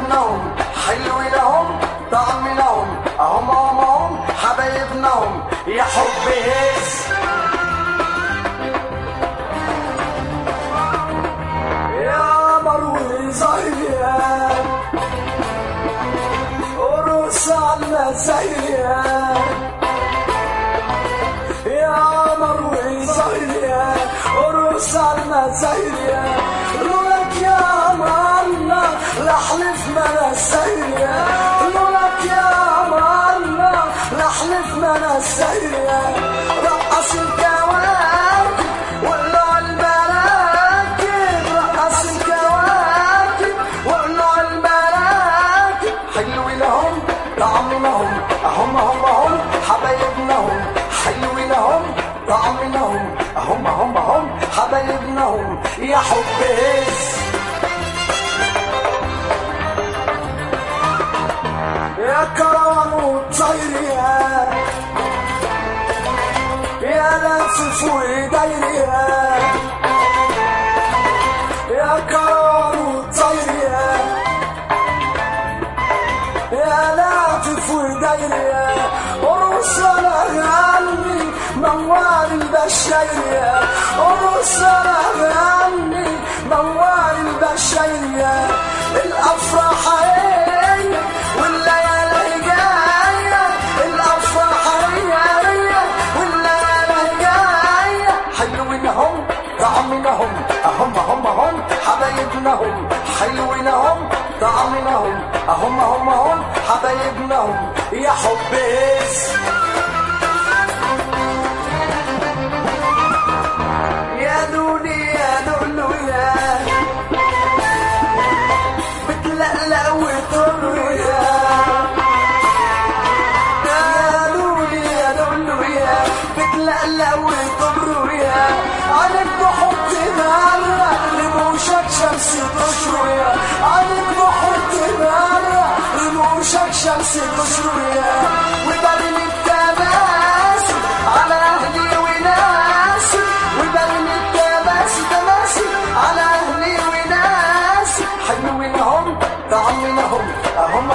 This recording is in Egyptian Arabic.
حبايبناهم حلو لهم طعم لهم هم هم هم حبايبناهم يا حب هز يا مروي زيان ورس على زيان يا مروي زيان ورس على زيان لولاك يا مالنا لحلف ما انا سيان لولاك يا مالنا لحلف ما انا سيان رقص الكواكب ولع المراكب رقص الكواكب ولع المراكب حلو لهم طعم لهم هم هم هم حبايبناهم حلو لهم طعم لهم هم هم هم حبايبناهم يا حب هز يا كرم وطير يا يا لافف وداير يا يا كرم وطير يا يا لافف وداير يا ورسل غني موال البشاير يا ورسل غني موال البشاير يا الافراح هي والليالي جايه الافراح هي هي والليالي جايه حلو لهم طعم لهم هم هم هم حبايبناهم حلو لهم طعم لهم هم هم هم حبايبناهم يا حب هز يا دوني يا لولو يا بتلقلق وتقولوا يا يا لولي يا لولو يا بتلقلق وتقولوا يا عليك بحط نار رموشك شمس تشرو يا عليك بحط نار رموشك شمس تشرو يا وبرمي التماسي على اهلي وناسي وبرمي التماسي تماسي على اهلي وناسي حلو لهم طعم لهم هم